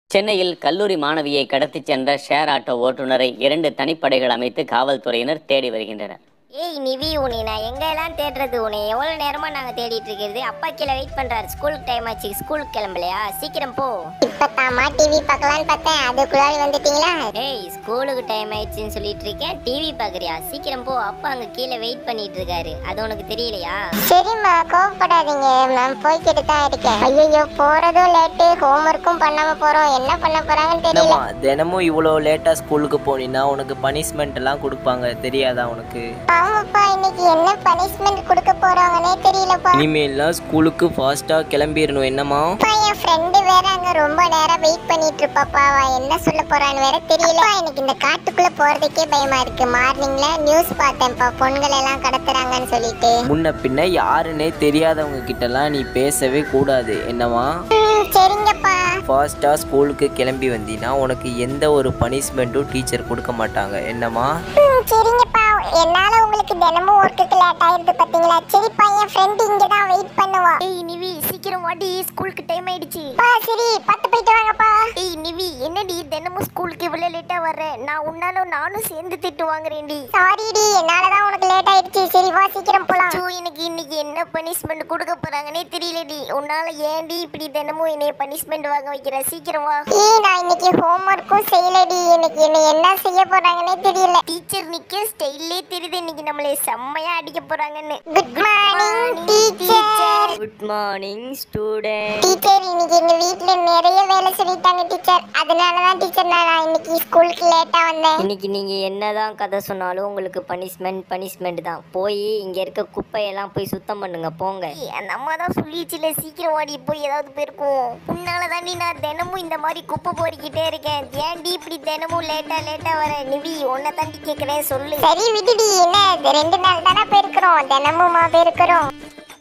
சென்னையில் கல்லூரி மாணவியை கடத்திச் சென்ற ஷேர் ஆட்டோ ஓட்டுநரை இரண்டு தனிப்படைகள் அமைத்து காவல்துறையினர் தேடி வருகின்றனர் ஏய் நிவி உன்னை நான் எங்கெல்லாம் தேடுறது உன்னை எவ்வளோ நேரமா நாங்கள் தேடிட்டு இருக்கிறது அப்பா கீழே வெயிட் பண்றாரு ஸ்கூலுக்கு டைம் ஆச்சு ஸ்கூலுக்கு கிளம்பலையா சீக்கிரம் போ இப்பதாம்மா டிவி பார்க்கலான்னு பார்த்தேன் அதுக்குள்ளாடி வந்துட்டீங்களா ஏய் ஸ்கூலுக்கு டைம் ஆயிடுச்சுன்னு சொல்லிட்டு இருக்கேன் டிவி பார்க்குறியா சீக்கிரம் போ அப்பா அங்கே கீழே வெயிட் பண்ணிட்டு இருக்காரு அது உனக்கு தெரியலையா சரிம்மா கோவப்படாதீங்க நான் போய்கிட்டு தான் இருக்கேன் ஐயோ போறதும் லேட்டு ஹோம்ஒர்க்கும் பண்ணாம போறோம் என்ன பண்ண போறாங்கன்னு தெரியல என்னம்மா தினமும் இவ்வளோ லேட்டாக ஸ்கூலுக்கு போனீங்கன்னா உனக்கு பனிஷ்மெண்ட் எல்லாம் கொடுப்பாங்க தெரியாதா உனக்கு ஆமாப்பா இன்னைக்கு என்ன பனிஷ்மெண்ட் கொடுக்க போறாங்கன்னே தெரியலப்பா இனிமேல்லாம் ஸ்கூலுக்கு ஃபாஸ்ட்டாக கிளம்பிடணும் என்னம்மா அப்பா, என் ஃப்ரெண்டு வேற அங்க ரொம்ப நேரம் வெயிட் பண்ணிட்டு இருப்பாப்பா அவ என்ன சொல்ல போறான்னு வேற தெரியல எனக்கு இந்த காட்டுக்குள்ள போறதுக்கே பயமா இருக்கு மார்னிங்ல நியூஸ் பார்த்தேன்ப்பா பொண்கள் எல்லாம் கடத்துறாங்கன்னு சொல்லிட்டு முன்ன பின்ன யாருன்னே தெரியாதவங்க கிட்டலாம் நீ பேசவே கூடாது என்னம்மா ம், சரிங்கப்பா ஃபாஸ்ட்டாக ஸ்கூலுக்கு கிளம்பி வந்தீங்கன்னா உனக்கு எந்த ஒரு பனிஷ்மெண்ட்டும் டீச்சர் கொடுக்க மாட்டாங்க என்னம்மா ம், சரிங்கப்பா என்னால உங்களுக்கு தினமும் ஒர்க்குக்கு லேட் ஆயிருது பாத்தீங்களா சரிப்பா என் ஃப்ரெண்ட் இங்க தான் வெயிட் பண்ணுவா ஏய் நிவி சீக்கிரம் வாடி ஸ்கூலுக்கு டைம் ஆயிடுச்சு பா சரி பத்து போயிட்டு வாங்கப்பா ஏய் நிவி என்னடி தினமும் ஸ்கூலுக்கு இவ்வளோ லேட்டாக வர்றேன் நான் உன்னாலும் நானும் சேர்ந்து திட்டு வாங்குறேன்டி சாரிடி என்னாலதான் உனக்கு லேட் ஆயிடுச்சு சரி வா சீக்கிரம் போலாம் அச்சோ எனக்கு இன்னைக்கு என்ன பனிஷ்மெண்ட் கொடுக்க போறாங்கன்னே தெரியலடி உன்னால ஏன்டி இப்படி தினமும் என்னைய பனிஷ்மெண்ட் வாங்க வைக்கிற சீக்கிரம் வா ஏய் நான் இன்னைக்கு ஹோம்ஒர்க்கும் செய்யலடி எனக்கு என்ன என்ன செய்ய போறாங்கன்னே தெரியல டீச்சர் நிக்க ஸ்டைல்லே தெரியுது இன்னைக்கு நம்மளை செம்மையா அடிக்க போறாங்கன்னு good morning teacher good morning student teacher இன்னைக்கு எங்க வீட்ல நிறைய வேலை சொல்லிட்டாங்க டீச்சர் அதனால தான் டீச்சர் நான் இன்னைக்கு ஸ்கூலுக்கு லேட்டா வந்தேன் இன்னைக்கு நீங்க என்னதான் கதை சொன்னாலும் உங்களுக்கு பனிஷ்மெண்ட் பனிஷ்மெண்ட் தான் போய் இங்க இருக்க குப்பையெல்லாம் போய் சுத்தம் பண்ணுங்க போங்க அந்த அம்மா தான் சொல்லிச்சுல சீக்கிரம் வாடி போய் ஏதாவது போயிருக்கும் உன்னால தாண்டி நான் தினமும் இந்த மாதிரி குப்பை பொறுக்கிட்டே இருக்கேன் ஏன்டி இப்படி தினமும் லேட்டா லேட்டா வர நிவி உன்னை தாண்டி கேட்கறேன் சொல்லு சரி விடுடி என்ன இது ரெண்டு நாள் தானே போயிருக்கிறோம் தினமுமா போயிருக்கிறோம்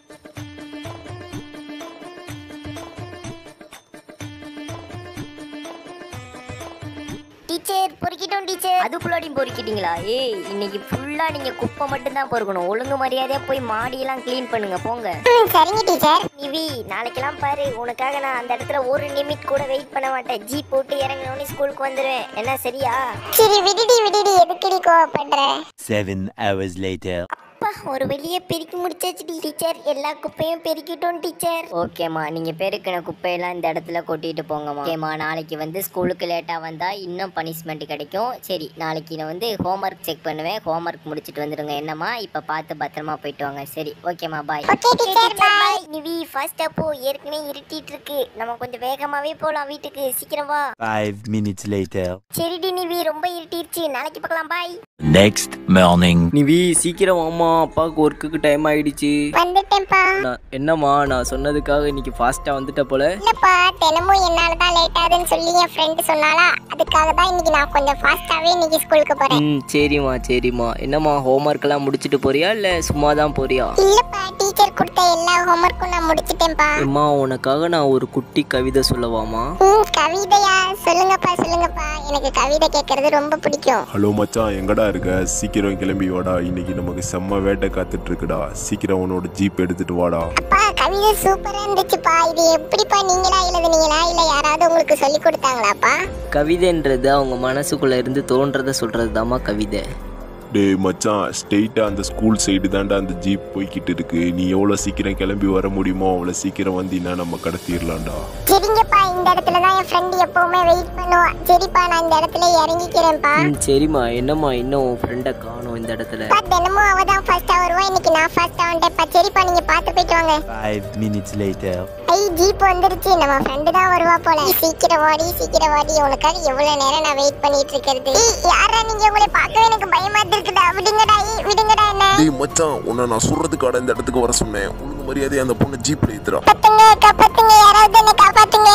டீச்சர் பொறுக்கிட்டோம் டீச்சர் அதுக்குள்ளாடியும் பொறுக்கிட்டீங்களா ஏய் இன்னைக்கு ஃபுல்லா நீங்க குப்பை மட்டும் தான் பொறுக்கணும் ஒழுங்கு மரியாதையா போய் மாடியெல்லாம் க்ளீன் பண்ணுங்க போங்க ம், சரிங்க டீச்சர் நிவி நாளைக்கெல்லாம் பாரு உனக்காக நான் அந்த இடத்துல ஒரு நிமிட் கூட வெயிட் பண்ண மாட்டேன் ஜீப் போட்டு இறங்கினோடனே ஸ்கூலுக்கு வந்துடுவேன் என்ன சரியா சரி விடுடி விடுடி எதுக்குடி கோவப்படுற Seven hours later. அப்பா ஒரு வெளியே பெருக்கி முடிச்சாச்சு டீச்சர் எல்லா குப்பையும் பெருக்கிட்டோம் டீச்சர் ஓகேம்மா நீங்க பெருக்கின குப்பையெல்லாம் இந்த இடத்துல கொட்டிட்டு போங்கம்மா ஓகேம்மா நாளைக்கு வந்து ஸ்கூலுக்கு லேட்டா வந்தா இன்னும் பனிஷ்மெண்ட் கிடைக்கும் சரி நாளைக்கு நான் வந்து ஹோம்ஒர்க் செக் பண்ணுவேன் ஹோம்ஒர்க் முடிச்சிட்டு வந்துடுங்க என்னம்மா இப்ப பார்த்து பத்திரமா போயிட்டு வாங்க சரி ஓகேம்மா bye okay teacher bye Nivi ஃபாஸ்டா போ ஏற்கனவே இருட்டிட்டு இருக்கு நம்ம கொஞ்சம் வேகமாவே போலாம் வீட்டுக்கு சீக்கிரம் வா Five minutes later. சரிடி நிவி ரொம்ப இருட்டிருச்சு நாளைக்கு பார்க்கலாம் பாய் Next morning. நிவி சீக்கிரம் வாம்மா அப்பாவுக்கு ஒர்க்குக்கு டைம் ஆயிடுச்சு வந்துட்டேன்ப்பா நான் என்னம்மா நான் சொன்னதுக்காக இன்னைக்கு ஃபாஸ்ட்டாக வந்துட்ட போல இல்லப்பா தினமும் என்னால தான் லேட் ஆகுதுன்னு சொல்லி என் ஃப்ரெண்டு சொன்னாலா அதுக்காக தான் இன்னைக்கு நான் கொஞ்சம் ஃபாஸ்டாவே இன்னைக்கு ஸ்கூலுக்கு போறேன் ம் சரிம்மா சரிம்மா என்னம்மா ஹோம்ஒர்க்கெல்லாம் முடிச்சுட்டு போறியா இல்லை சும்மா தான் போறியா இல்லப்பா டீச்சர் கொடுத்த எல்லா ஹோம்ஒர்க்கும் நான் முடிச்சிட்டேன்ப்பா அம்மா உனக்காக நான் ஒரு குட்டி கவிதை சொல்லவாமா ம் கவிதையா சொல்லுங்கப்பா சொல்லுங்கப்பா எனக்கு கவிதை கேட்கறது ரொம்ப பிடிக்கும் ஹலோ மச்சான் எங்கடா இருக்க சீக்கிரம் கிளம்பி வாடா இன்னைக்கு நமக்கு செம்ம வேட்டை காத்துட்டு இருக்குடா சீக்கிரம் உன்னோட ஜீப் எடுத்துட்டு வாடா அப்பா கவிதை சூப்பரா இருந்துச்சுப்பா இது எப்படிப்பா நீங்களா எழுதுனீங்களா இல்ல யாராவது உங்களுக்கு சொல்லி கொடுத்தாங்களாப்பா கவிதைன்றது அவங்க மனசுக்குள்ள இருந்து தோன்றதை சொல்றது தாம்மா கவிதை டேய் மச்சான் ஸ்ட்ரெயிட்டா அந்த ஸ்கூல் சைடு தான்டா அந்த ஜீப் போய்கிட்டு இருக்கு நீ எவ்வளவு சீக்கிரம் கிளம்பி வர முடியுமோ அவ்வளவு சீக்கிரம் வந்தீங்கன்னா நம்ம கடத்திடலாம்டா சரிங்கப்பா இந்த இடத்துல தான் என் ஃப்ரெண்டு எப்பவுமே வெயிட் பண்ணுவா சரிப்பா நான் இந்த இடத்துல இறங்கிக்கிறேன்ப்பா ம் சரிம்மா என்னம்மா இன்னும் உன் ஃப்ரெண்டை காணும் இந்த இடத்துல அப்பா, தினமும் அவ தான் ஃபர்ஸ்டா வருவா இன்னைக்கு நான் ஃபர்ஸ்டா வந்துட்டேன்ப்பா சரிப்பா நீங்க பார்த்து போயிட்டு வாங்க Five minutes later. ஐ ஜீப் வந்துருச்சு நம்ம ஃப்ரெண்டு தான் வருவா போல ஏய், சீக்கிரம் வாடி சீக்கிரம் வாடி உனக்காக எவ்வளவு நேரம் நான் வெயிட் பண்ணிட்டு இருக்கிறது ஏய், யாரா நீங்க உங்களை பார்க்கவே எனக்கு பயமா இருக்குடா விடுங்கடா ஏய், விடுங்கடா என்ன டேய் மச்சான் உன்னை நான் சொல்றதுக்காக இந்த இடத்துக்கு வர சொன்னேன் ஒழுங்கு மரியாதையா அந்த பொண்ணு ஜீப்ல ஏத்துறா காப்பாத்துங்க காப்பாத்துங்க யாராவது என்ன காப்பாத்துங்க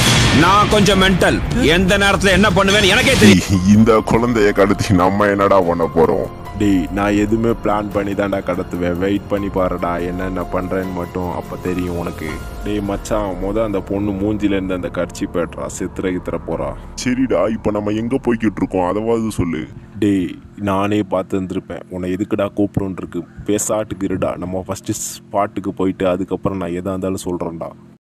நான் கொஞ்சம் மென்டல் எந்த நேரத்துல என்ன பண்ணுவேன்னு எனக்கே தெரியும் இந்த குழந்தைய கடத்தி நம்ம என்னடா பண்ண போறோம் டேய் நான் எதுவுமே பிளான் பண்ணி தான்டா கடத்துவேன் வெயிட் பண்ணி பாருடா என்னென்ன பண்றேன்னு மட்டும் அப்ப தெரியும் உனக்கு டேய் மச்சான் முத அந்த பொண்ணு மூஞ்சில இருந்து அந்த கட்சி பேட்றா சித்திர கித்திர போறா சரிடா இப்ப நம்ம எங்க போய்கிட்டு இருக்கோம் அதாவது சொல்லு டேய் நானே பார்த்து இருந்திருப்பேன் உன்னை எதுக்குடா கூப்பிடுன்னு இருக்கு பேசாட்டுக்கு இருடா நம்ம ஃபர்ஸ்ட் ஸ்பாட்டுக்கு போயிட்டு அதுக்கப்புறம் நான் எதா இருந்தாலும் சொல்றேன்டா